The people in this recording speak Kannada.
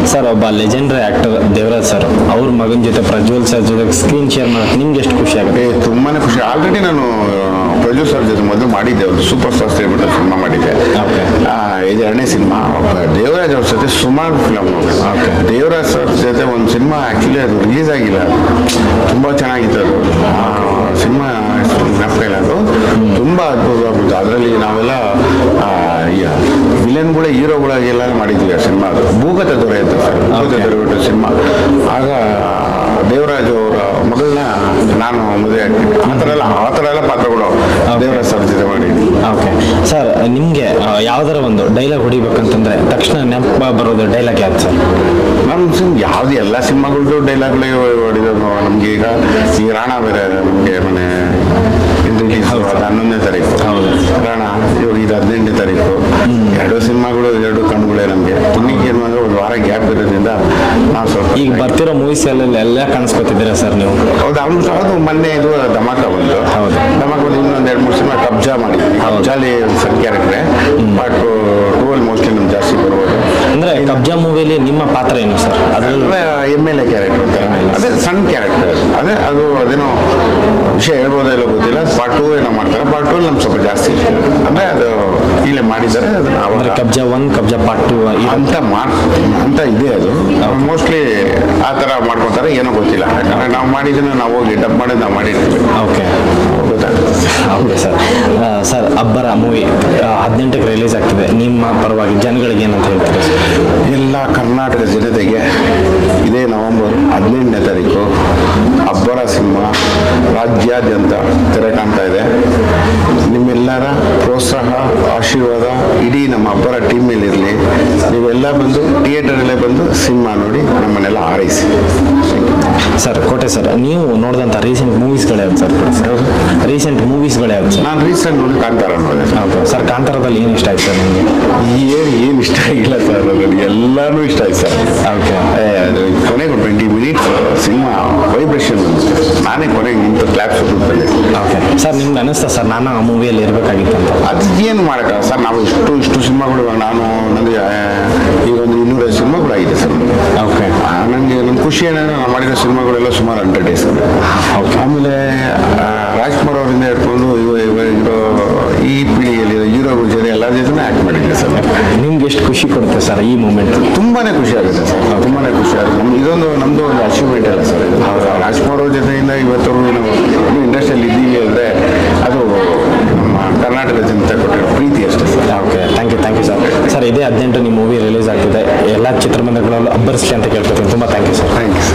ಸರ್ ಒಬ್ಬ ಲೆಜೆಂಡರಿ ಆಕ್ಟರ್ ದೇವರಾಜ್ ಸರ್ ಅವ್ರ ಮಗನ ಜೊತೆ ಪ್ರಜ್ವಲ್ ಸರ್ ಜೊತೆ ಸ್ಕ್ರೀನ್ ಶೇರ್ ಮಾಡೋಕೆ ನಿಮ್ಗೆ ಎಷ್ಟು ಖುಷಿ ಆಗುತ್ತೆ ಏ ತುಂಬಾನೇ ಖುಷಿ ಆಲ್ರೆಡಿ ನಾನು ಪ್ರೊಡ್ಯೂಸರ್ ಜೊತೆ ಮೊದಲು ಮಾಡಿದ್ದೆ ಒಂದು ಸೂಪರ್ ಸ್ಟಾರ್ ಹೇಳ್ಬಿಟ್ಟು ಸಿನಿಮಾ ಮಾಡಿದ್ದೆ Okay. ಆ, ಇದು ಎರಡನೇ ಸಿನಿಮಾ ದೇವರಾಜ್ ಅವ್ರ ಜೊತೆ ಸುಮಾರು ಫಿಲಮ್ Okay. ದೇವರಾಜ್ ಸರ್ ಜೊತೆ ಒಂದು ಸಿನಿಮಾ ಆ್ಯಕ್ಚುಲಿ ಅದು ರಿಲೀಸ್ ಆಗಿಲ್ಲ ತುಂಬ ಚೆನ್ನಾಗಿತ್ತು ಅದು ಸಿನಿಮಾ ಜ್ಞಾಪಕ ಇಲ್ಲ ಅದು ತುಂಬ ಅದ್ಭುತವಾಗಿತ್ತು ಅದರಲ್ಲಿ ನಾವೆಲ್ಲ ವಿಲನ್ಗಳೇ ಹೀರೋಗಳಾಗೆಲ್ಲ ಮಾಡಿದ್ವಿ ಆ ಸಿನಿಮಾ ಅದು ಭೂಗತ ದೊರೆ ಅಂತ ಸರ್ ಭೂಗತ Okay. ದೊರೆ ಬಿಟ್ಟು ಸಿನಿಮಾ ಆಗ ದೇವರಾಜ್ ಅವರ ಮಗಳನ್ನ ನಾನು ಮದುವೆ ಆಗ್ತೀನಿ ಆ ಥರ ಎಲ್ಲ ಆ ಥರ ಎಲ್ಲ ಪಾತ್ರಗಳು ದೇವರಾಜ್ ಸರ್ ಜೊತೆ ಮಾಡಿದ್ವಿ ಓಕೆ ಸರ್ ನಿಮಗೆ ಯಾವ್ದಾರ ಒಂದು ಡೈಲಾಗ್ ಹೊಡಿಬೇಕಂತಂದ್ರೆ ತಕ್ಷಣ ನೆನಪ ಬರೋದು ಡೈಲಾಗ್ ಯಾವ್ದು ಸರ್ ನಮ್ಮ ಸಿಮ್ ಯಾವ್ದು ಎಲ್ಲ ಸಿನಿಮಾಗಳದ್ದು ಡೈಲಾಗ್ಗಳೇ ಹೊಡಿದ್ರು ನಮ್ಗೆ ಈಗ ಈ ರಾಣ ಬೇರೆ ನಮಗೆ ಮನೆ ರಿಲೀಸ್ ಅದು ಹನ್ನೊಂದನೇ ತಾರೀಕು ಹೌದು. ರಾಣ ಇವಾಗ ಇದು ಹದಿನೆಂಟನೇ ತಾರೀಕು ಎರಡು ಸಿನಿಮಾಗಳು ಎರಡು ಕಣ್ಣುಗಳೇ ನಮಗೆ ಪುಣ್ಯಕ್ಕೆ ಏನು ಅಂದ್ರೆ ಒಂದು ವಾರ ಗ್ಯಾಪ್ ಇರೋದ್ರಿಂದ ನಾವು ಸ್ವಲ್ಪ ಈಗ ಬರ್ತಿರೋ ಮೂವೀಸ್ ಎಲ್ಲ ಎಲ್ಲ ಕಾಣಿಸ್ಕೊತಿದ್ದೀರಾ ಸರ್ ನೀವು ಹೌದು ಅವ್ನು ಹೌದು ಮೊನ್ನೆ ಇದು ಧಮಾಕ ಬಂದು ಹೌದು. ಧಮಾಕ ಬಂದು ಇನ್ನೊಂದು ಎರಡು ಮೂರು ಸಿನಿಮಾ ಕಬ್ಜಾ ಮಾಡಿದ್ವಿ ಹೌದು. ಕಬ್ಜಾಲಿ ಒಂದು ಸಣ್ಣ ಕ್ಯಾರೆಕ್ಟ್ರೆ ಬಟ್ ಟೂವಲ್ ಮೋಸ್ಟ್ಲಿ ನಮ್ಗೆ ಜಾಸ್ತಿ ಬರ್ಬೋದು ಅಂದ್ರೆ ಕಬ್ಜಾ ಮೂವಿಲಿ ನಿಮ್ಮ ಪಾತ್ರ ಏನು ಸರ್ ಅದ್ರಲ್ಲಿ ಎಮ್ ಎಲ್ ಎ ಕ್ಯಾರೆಕ್ಟರ್ ಅಂತ ಅದೇ ಸಣ್ಣ ಕ್ಯಾರೆಕ್ಟರ್ ಅದೇ ಅದು ಅದೇನೋ ವಿಷಯ ಹೇಳ್ಬೋದೋ ಇಲ್ಲ ಗೊತ್ತಿಲ್ಲ ಪಾರ್ಟ್ ಟೂ ಏನೋ ಮಾಡ್ತಾರೆ ಪಾರ್ಟ್ ಟೂ ನಮ್ಗೆ ಸ್ವಲ್ಪ ಜಾಸ್ತಿ ಇಷ್ಟ ಅಂದರೆ ಅದು ಇಲ್ಲೇ ಮಾಡಿದ್ದಾರೆ ಅದನ್ನ ಅಂದ್ರೆ ಅವಾಗ Kabzaa one Kabzaa part two ಅಂತ ಮಾಡ್ ಅಂತ ಇದೆ ಅದು ಮೋಸ್ಟ್ಲಿ ಆ ಥರ ಮಾಡ್ಕೊತಾರೆ ಏನೋ ಗೊತ್ತಿಲ್ಲ ಯಾಕಂದ್ರೆ ನಾವು ಮಾಡಿದ್ದನ್ನು ನಾವು ಹೋಗಿ ಡಬ್ ಮಾಡಿದ್ದು ನಾವು ಮಾಡಿರ್ತೀವಿ ಓಕೆ ಗೊತ್ತಾಗುತ್ತೆ okay sir sir Abbara movie ಹದಿನೆಂಟಕ್ಕೆ ರಿಲೀಸ್ ಆಗ್ತಿದೆ ನಿಮ್ಮ ಪರವಾಗಿ ಜನಗಳಿಗೆ ಏನಂತ ಹೇಳ್ತೀರಿ ಎಲ್ಲ ಕರ್ನಾಟಕ ಜನತೆಗೆ ಇದೇ ನವೆಂಬರ್ ಹದಿನೆಂಟನೇ ತಾರೀಕು ಅಬ್ಬರ ಸಿನಿಮಾ ರಾಜ್ಯಾದ್ಯಂತ ತೆರೆ ಕಾಣ್ತಾ ಇದೆ ನಿಮ್ಮೆಲ್ಲರ ಪ್ರೋತ್ಸಾಹ ಆಶೀರ್ವಾದ ಇಡೀ ನಮ್ಮ ಅಬ್ಬರ ಟೀಮ್ ಮೇಲಿರಲಿ ನೀವೆಲ್ಲ ಬಂದು ಥಿಯೇಟರಲ್ಲೇ ಬಂದು ಸಿನಿಮಾ ನೋಡಿ ನಮ್ಮನ್ನೆಲ್ಲ ಆರೈಸಿ ಸರ್ ಕೋಟೆ ಸರ್ ನೀವು ನೋಡಿದಂಥ ರೀಸೆಂಟ್ ಮೂವೀಸ್ಗಳು ಯಾವ್ದು ಸರ್ ರೀಸೆಂಟ್ ಮೂವೀಸ್ಗಳು ಯಾವ್ದು ಸರ್ ನಾನು ರೀಸೆಂಟ್ ನೋಡಿ ಕಾಂತಾರ ನೋಡಿದೆ ಹೌದು ಸರ್ ಕಾಂತಾರದಲ್ಲಿ ಏನು ಇಷ್ಟ ಆಯ್ತು ಸರ್ ನಿಮಗೆ ಏನು ಏನು ಇಷ್ಟ ಆಗಿಲ್ಲ ಸರ್ ನನಗೆ ಎಲ್ಲಾನು ಇಷ್ಟ ಆಯ್ತು ಸರ್ ಓಕೆ ಏ, ಅದು ಕೊನೆಗೆ ಟ್ವೆಂಟಿ ಮಿನಿಟ್ಸ್ ಸಿನಿಮಾ ವೈಬ್ರೇಷನ್ ನಾನೇ ಕೊನೆಗೆ ನಿಂತು ಕ್ಲಾಪ್ಸ್ ಬಂದೆ ಓಕೆ ಸರ್ ನಿಮ್ಗೆ ಅನ್ನಿಸ್ತಾ ಸರ್ ನಾನು ಆ ಮೂವಿಯಲ್ಲಿ ಇರಬೇಕಾಗಿತ್ತು ಅಂತ ಅದು ಏನು ಮಾಡೋಕ್ಕ ಸರ್ ನಾವು ಇಷ್ಟು ಇಷ್ಟು ಸಿನಿಮಾಗಳು ಇವಾಗ ನಾನು ನನಗೆ ಆ, ಈಗ ಒಂದು ಇನ್ನೂರೈದು ಸಿನಿಮಾಗಳು ಆಗಿದೆ ಸರ್ ಓಕೆ ನನಗೆ ನನ್ನ ಖುಷಿ ಏನಂದ್ರೆ ನಾವು ಮಾಡಿರೋ ಸಿನಿಮಾಗಳೆಲ್ಲ ಸುಮಾರು ಹಂಡ್ರೆಡ್ ಡೇಸ್ ಆಮೇಲೆ ಆ, ರಾಜ್ಕುಮಾರ್ ಅವರಿಂದ ಹಿಡ್ಕೊಂಡು ಇವ ಇವ ಇರೋ ಈ ಪೀಳಿಗೆಯಲ್ಲಿ ಹೀರೋಗಳ ಜೊತೆ ಎಲ್ಲರ ಜೊತೆ ಆ್ಯಕ್ಟ್ ಮಾಡಿದ್ದೆ ಸರ್ ನಿಮ್ಗೆ ಎಷ್ಟು ಖುಷಿ ಕೊಡುತ್ತೆ ಸರ್ ಈ ಮೂಮೆಂಟ್ ತುಂಬಾನೇ ಖುಷಿ ಆಗುತ್ತೆ ಸರ್ ತುಂಬಾನೇ ಖುಷಿ ಆಗುತ್ತೆ ನಮ್ಗೆ ಇದೊಂದು ನಮ್ಮದು ಒಂದು ಅಚೀವ್ಮೆಂಟ್ ಅಲ್ಲ ಸರ್ ಇದು ರಾಜ್ಕುಮಾರ್ ಅವ್ರ ಜೊತೆಯಿಂದ ಇವತ್ತವರೆಗೂ ನಾವು ಇನ್ನೂ ಇಂಡಸ್ಟ್ರಿಯಲ್ಲಿ ಇದ್ದೀವಿ ಅಂದರೆ ಅದು ನಮ್ಮ ಕರ್ನಾಟಕ ಜನತೆ ಕೊಟ್ಟಿರೋ ಪ್ರೀತಿ ಅಷ್ಟೇ sir okay thank you thank you sir sir ಇದೇ ಹದಿನೆಂಟು ನಿಮ್ಮ ಮೂವಿ ರಿಲೀಸ್ ಆಗ್ತಿದೆ ಎಲ್ಲ ಚಿತ್ರಮಂದಿರಗಳಲ್ಲೂ ಅಬ್ಬರಿಸಲಿ ಅಂತ ಕೇಳ್ಕೊತೀನಿ ತುಂಬ thank you sir thank you